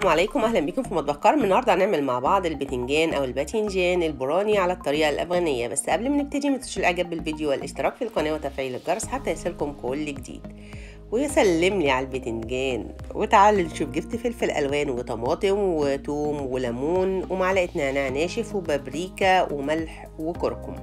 السلام عليكم اهلا بكم في مطبخ كرم النهارده هنعمل مع بعض البتنجان او الباذنجان البراني على الطريقه الافغانيه بس قبل ما نبتدي ما تنسوش الاعجاب بالفيديو والاشتراك في القناه وتفعيل الجرس حتى يصلكم كل جديد ويسلم لي على البتنجان وتعالوا نشوف جبت فلفل الوان وطماطم وتوم وليمون ومعلقه نعناع ناشف وبابريكا وملح وكركم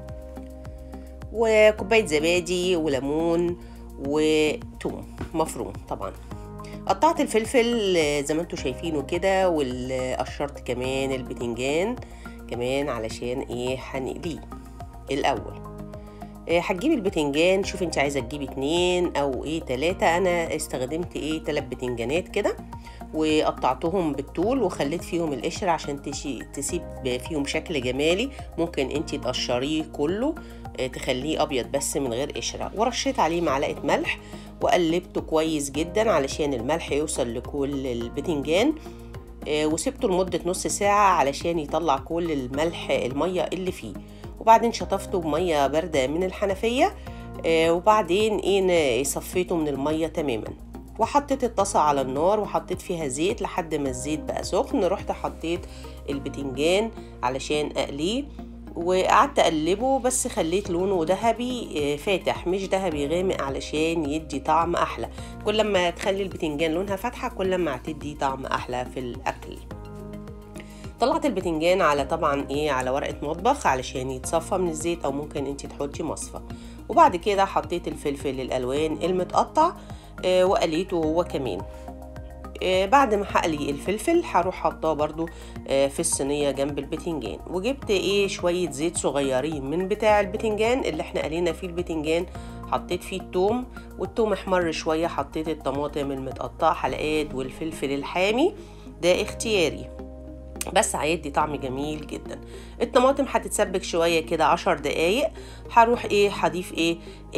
وكوبايه زبادي وليمون وتوم مفروم طبعا قطعت الفلفل زي ما انتم شايفينه كده وقشرت كمان البتنجان كمان علشان ايه هنقليه الاول هتجيبي البتنجان شوفي انت عايزه تجيبي اتنين او ايه تلاتة انا استخدمت ايه تلات بتنجانات كده وقطعتهم بالطول وخليت فيهم القشر عشان تسيب فيهم شكل جمالي ممكن انت تقشريه كله تخليه ابيض بس من غير قشره ورشيت عليه معلقه ملح وقلبته كويس جدا علشان الملح يوصل لكل البتنجان وسبته لمدة نص ساعة علشان يطلع كل الملح المية اللي فيه وبعدين شطفته بمية باردة من الحنفية وبعدين ايه صفيته من المية تماما وحطيت الطاسة على النار وحطيت فيها زيت لحد ما الزيت بقى سخن رحت حطيت البتنجان علشان اقليه وقعدت اقلبه بس خليت لونه ذهبي فاتح مش ذهبي غامق علشان يدي طعم احلى كل ما تخلي البتنجان لونها فاتحه كل ما هتدي طعم احلى في الاكل طلعت البتنجان على طبعا ايه على ورقه مطبخ علشان يتصفى من الزيت او ممكن انت تحطي مصفى وبعد كده حطيت الفلفل الالوان المتقطع آه وقليته هو كمان آه بعد ما هقلي الفلفل هروح حطاه برضو آه في الصينيه جنب البتنجان وجبت ايه شويه زيت صغيرين من بتاع البتنجان اللي احنا قلينا فيه البتنجان حطيت فيه التوم والتوم احمر شويه حطيت الطماطم المتقطعه حلقات والفلفل الحامي ده اختياري بس هيدي طعم جميل جدا الطماطم هتتسبك شويه كده عشر دقايق هروح ايه هضيف ايه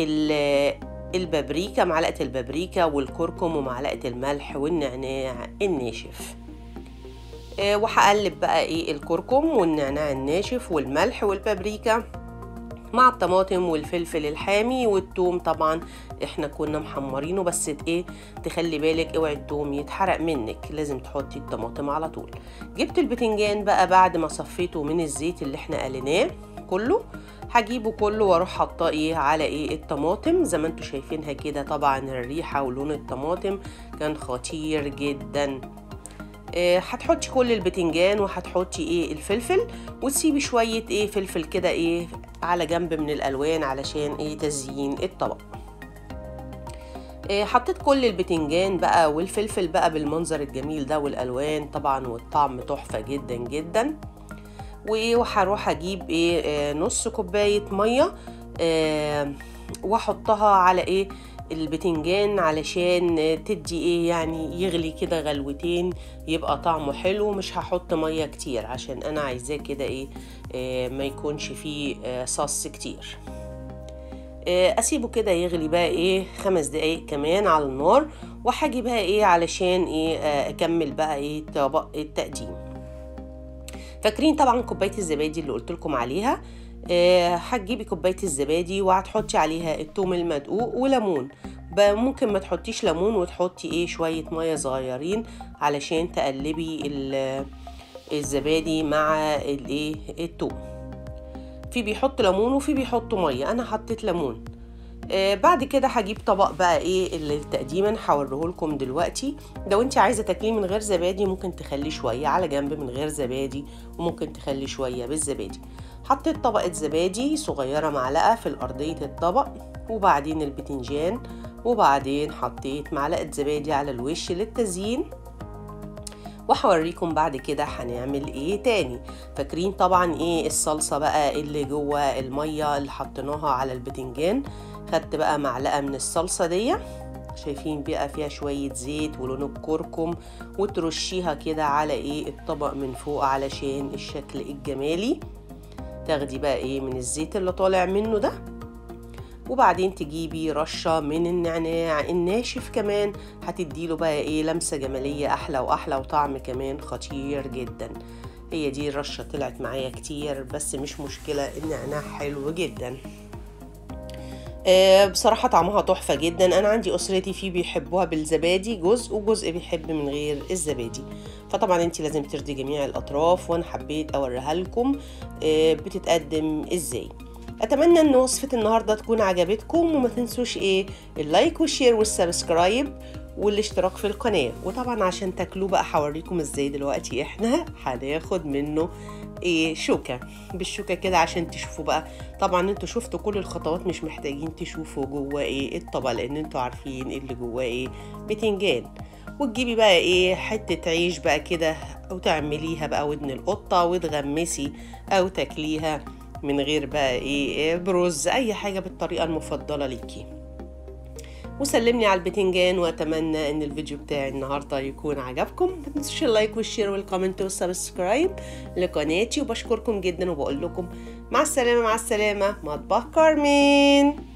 البابريكا معلقه البابريكا والكركم ومعلقه الملح والنعناع الناشف أه وهقلب بقى ايه الكركم والنعناع الناشف والملح والبابريكا مع الطماطم والفلفل الحامي والثوم طبعا احنا كنا محمرينه بس ايه تخلي بالك اوعي الثوم يتحرق منك لازم تحطي الطماطم على طول جبت البتنجان بقى بعد ما صفيته من الزيت اللي احنا قليناه كله هجيبه كله واروح حاطاه ايه على ايه الطماطم زي ما انتم شايفينها كده طبعا الريحه ولون الطماطم كان خطير جدا هتحطي كل البتنجان وهتحطي ايه الفلفل وتسيبي شويه ايه فلفل كده ايه على جنب من الالوان علشان ايه تزيين الطبق إيه حطيت كل البتنجان بقى والفلفل بقى بالمنظر الجميل ده والالوان طبعا والطعم تحفه جدا جدا وهروح اجيب ايه, إيه نص كوبايه ميه إيه واحطها على ايه البتنجان علشان تدي ايه يعني يغلي كده غلوتين يبقى طعمه حلو مش هحط ميه كتير عشان انا عايزاه كده ايه, إيه ما يكونش فيه إيه صوص كتير إيه اسيبه كده يغلي بقى ايه خمس دقايق كمان على النار وهاجي بقى ايه علشان ايه اكمل بقى ايه طبق التقديم فاكرين طبعا كوبايه الزبادي اللي قلت لكم عليها هتجيبي كوبايه الزبادي وهتحطي عليها الثوم المدقوق وليمون ممكن ما تحطيش ليمون وتحطي ايه شويه ميه صغيرين علشان تقلبي الزبادي مع الايه الثوم في بيحط ليمون وفي بيحطوا ميه انا حطيت ليمون آه بعد كده هجيب طبق بقى ايه اللي تقديما هوريه لكم دلوقتي لو انت عايزه تاكليه من غير زبادي ممكن تخليه شويه على جنب من غير زبادي وممكن تخليه شويه بالزبادي حطيت طبقه زبادي صغيره معلقه في الارضيه الطبق وبعدين البتنجان وبعدين حطيت معلقه زبادي على الوش للتزيين وهوريكم بعد كده هنعمل ايه تاني فاكرين طبعا ايه الصلصه بقى اللي جوه الميه اللي حطيناها على البتنجان خدت بقى معلقه من الصلصه دي شايفين بقى فيها شويه زيت ولون الكركم وترشيها كده على ايه الطبق من فوق علشان الشكل الجمالي تاخدي بقى ايه من الزيت اللي طالع منه ده وبعدين تجيبي رشة من النعناع الناشف كمان هتديله بقى ايه لمسة جمالية احلى واحلى وطعم كمان خطير جدا هي دي الرشة طلعت معايا كتير بس مش مشكلة النعناع حلو جدا آه، بصراحة طعمها تحفة جدا أنا عندي أسرتي فيه بيحبوها بالزبادي جزء وجزء بيحب من غير الزبادي فطبعا انت لازم ترضي جميع الأطراف وأنا حبيت أوريها لكم آه، بتتقدم ازاي أتمنى إن وصفة النهاردة تكون عجبتكم وما تنسوش إيه اللايك والشير والسبسكرايب والاشتراك في القناة وطبعا عشان تاكلوه بقى هوريكم ازاي دلوقتي احنا هناخد منه ايه شوكة بالشوكة كده عشان تشوفوا بقى طبعا انتوا شفتوا كل الخطوات مش محتاجين تشوفوا جوه ايه الطبق لان انتوا عارفين اللي جواه ايه بتنجان وتجيبي بقى ايه حتة عيش بقى كده او تعمليها بقى ودن القطة وتغمسي او تاكليها من غير بقى ايه برز اي حاجة بالطريقة المفضلة ليكي وسلمني على البتنجان واتمنى ان الفيديو بتاعي النهارده يكون عجبكم ما تنسوش اللايك والشير والكومنت والسبسكرايب لقناتي وبشكركم جدا وبقول لكم مع السلامه مع السلامه مطبخ كارمين